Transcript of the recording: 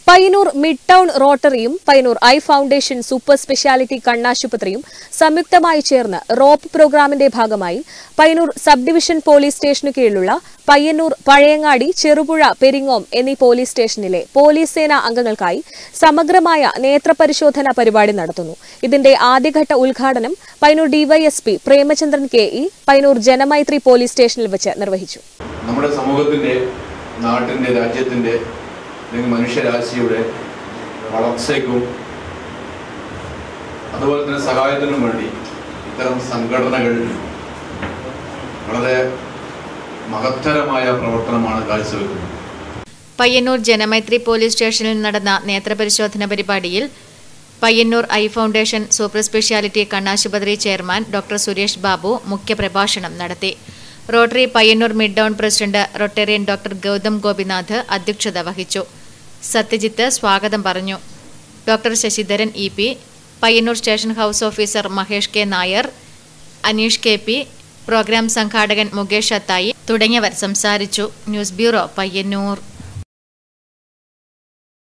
Payyanur mid town റോട്ടറിയും Payyanur eye foundation super speciality കണ്ണാശുപത്രിയും സംയുക്തമായി ചേർന്ന് റോപ്പ് പ്രോഗ്രാമിന്റെ ഭാഗമായി പയ്യന്നൂർ സബ് ഡിവിഷൻ പോലീസ് സ്റ്റേഷനു കീഴിലുള്ള പയ്യന്നൂർ പഴയങ്ങാടി ചെറുപുഴ പെരിങ്ങോം എന്നീ പോലീസ് സ്റ്റേഷനിലെ പോലീസ് സേനാ അംഗങ്ങൾക്കായി സമഗ്രമായ നേത്രപരിശോധന പരിപാടി നടത്തുന്നു ഇതിന്റെ ആദ്യഘട്ട ഉദ്ഘാടനം Payyanur DYSP Premachandran K E Payyanur Janamaithri police സ്റ്റേഷനിൽ വെച്ച് നിർവഹിച്ചു നമ്മുടെ സമൂഹത്തിൻ്റെ നാട്ടിൻ്റെ രാജ്യത്തിൻ്റെ അല്ലെങ്കിൽ മനുഷ്യരാശിയുടെ വളർച്ചയ്ക്കും അതുപോലെ തന്നെ സഹായത്തിനും വേണ്ടി ഇത്തരം സംഘടനകൾ വളരെ മഹത്തരമായ പ്രവർത്തനമാണ് കാഴ്ചവെക്കുന്നത് പയ്യന്നൂർ ജനമൈത്രി പോലീസ് സ്റ്റേഷനിൽ നടന്ന നേത്രപരിശോധന പരിപാടിയിൽ Payyanur eye foundation super speciality കണ്ണാശുപത്രി ചെയർമാൻ ഡോക്ടർ സുരേഷ് ബാബു മുഖ്യപ്രഭാഷണം നടത്തി rotary Payyanur mid town president Rotarian doctor Gautham Gopinath അധ്യക്ഷത വഹിച്ചു സത്യജിത്ത് സ്വാഗതം പറഞ്ഞു doctor Sasidharan E P Payyanur station house officer Mahesh K Nair Aneesh K P programme സംഘാടകൻ മുകേഷ് അത്തായി തുടങ്ങിയവർ സംസാരിച്ചു ന്യൂസ് ബ്യൂറോ പയ്യന്നൂർ